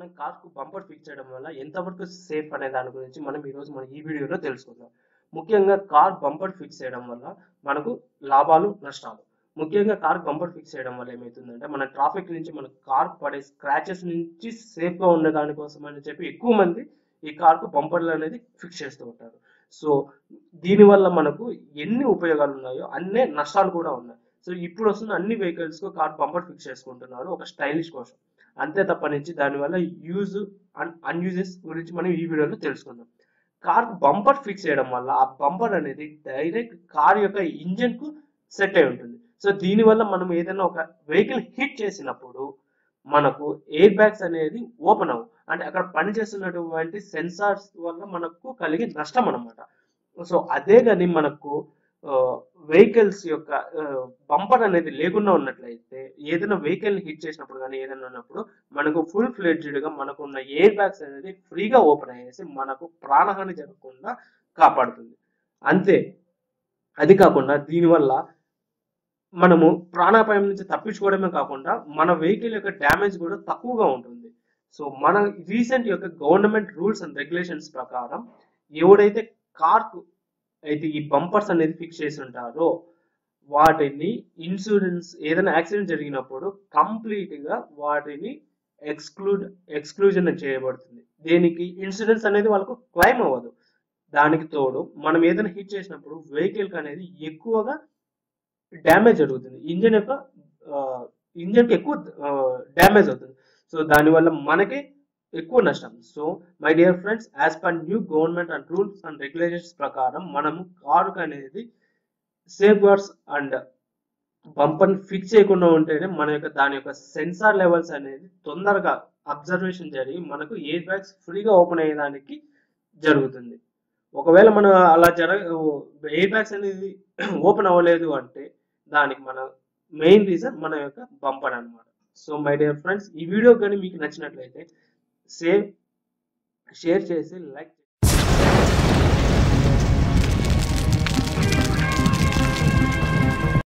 మనం కార్కు bumper fix చేయడం వల్ల ఎంతవరకు సేఫ్ అనే దాని గురించి మనం ఈరోజు మన ఈ వీడియోలో తెలుసుకుందాం ముఖ్యంగా కార్ బంపర్ ఫిక్స్ చేయడం వల్ల మనకు లాభాలు నష్టాలు ముఖ్యంగా కార్ బంపర్ ఫిక్స్ చేయడం వల్ల ఏమవుతుందంటే మన ట్రాఫిక్ నుంచి మన కార్ పడే స్క్రాచెస్ నుంచి సేఫ్ గా ఉండే దానికోసం అని చెప్పి ఎక్కువ మంది ఈ కార్కు బంపర్లు అనేది ఫిక్స్ చేస్తూ ఉంటారు సో దీనివల్ల మనకు ఎన్ని ఉపయోగాలు ఉన్నాయో అన్నే నష్టాలు కూడా ఉన్నాయి సో ఇప్పుడు వస్తున్న అన్ని వెహికల్స్ కు కార్ బంపర్ ఫిక్స్ చేసుకుంటున్నారు ఒక స్టైలిష్ కోసం అంతే తప్ప నుంచి దానివల్ల యూజ్ అండ్ అన్యూజెస్ గురించి మనం ఈ వీడియోలో తెలుసుకుందాం కార్ బంపర్ ఫిక్స్ చేయడం వల్ల ఆ బంపర్ అనేది డైరెక్ట్ కార్ యొక్క ఇంజన్ కు సెట్ అయి ఉంటుంది సో దీనివల్ల మనం ఏదైనా ఒక వెహికల్ హిట్ చేసినప్పుడు మనకు ఎయిర్ బ్యాగ్స్ అనేది ఓపెన్ అవ్వు అంటే అక్కడ పనిచేస్తున్నటువంటి సెన్సార్స్ వల్ల మనకు కలిగే నష్టం అన్నమాట సో అదే కానీ మనకు వెహికల్స్ యొక్క బంపర్ అనేది లేకుండా ఉన్నట్లయితే ఏదైనా వెహికల్ హిట్ చేసినప్పుడు కానీ ఏదైనా ఉన్నప్పుడు మనకు ఫుల్ ఫ్లెడ్జ్డ్ గా మనకు ఉన్న ఎయిర్ బ్యాగ్స్ అనేది ఫ్రీగా ఓపెన్ అయ్యేసి మనకు ప్రాణహాని జరగకుండా కాపాడుతుంది అంతే అది కాకుండా దీనివల్ల మనము ప్రాణాపాయం నుంచి తప్పించుకోవడమే కాకుండా మన వెహికల్ యొక్క డ్యామేజ్ కూడా తక్కువగా ఉంటుంది సో మన రీసెంట్ యొక్క గవర్నమెంట్ రూల్స్ అండ్ రెగ్యులేషన్స్ ప్రకారం ఎవడైతే కార్కు అయితే ఈ బంపర్స్ అనేది ఫిక్స్ చేసి ఉంటారో వాటిని ఇన్సూరెన్స్ ఏదైనా యాక్సిడెంట్ జరిగినప్పుడు కంప్లీట్ గా వాటిని ఎక్స్క్లూడ్ ఎక్స్క్లూజన్ చేయబడుతుంది దేనికి ఇన్సూరెన్స్ అనేది వాళ్ళకు క్లైమ్ అవ్వదు దానికి తోడు మనం ఏదైనా హిట్ చేసినప్పుడు వెహికల్ అనేది ఎక్కువగా డ్యామేజ్ జరుగుతుంది ఇంజన్ యొక్క ఇంజన్ కి ఎక్కువ డ్యామేజ్ అవుతుంది సో దానివల్ల మనకి ఎక్కువ నష్టం so my dear friends as per new government and rules and regulations ప్రకారం మనము కారు అనేది safeguards and bumper fix చేయకుండా ఉంటేనే మన యొక్క దాని యొక్క సెన్సార్ లెవెల్స్ అనేది తొందరగా అబ్జర్వేషన్ జరిగి మనకు ఎయిర్ బ్యాగ్స్ ఫ్రీగా ఓపెన్ అయ్యేదానికి జరుగుతుంది ఒకవేళ మనం అలా జర ఎయిర్ బ్యాగ్స్ అనేది ఓపెన్ అవ్వలేదు అంటే దానికి మన మెయిన్ రీజన్ మన యొక్క బంపర్ అన్నమాట సో మై డియర్ ఫ్రెండ్స్ ఈ వీడియో కానీ మీకు నచ్చినట్లయితే సేవ్ షేర్ చేసి లైక్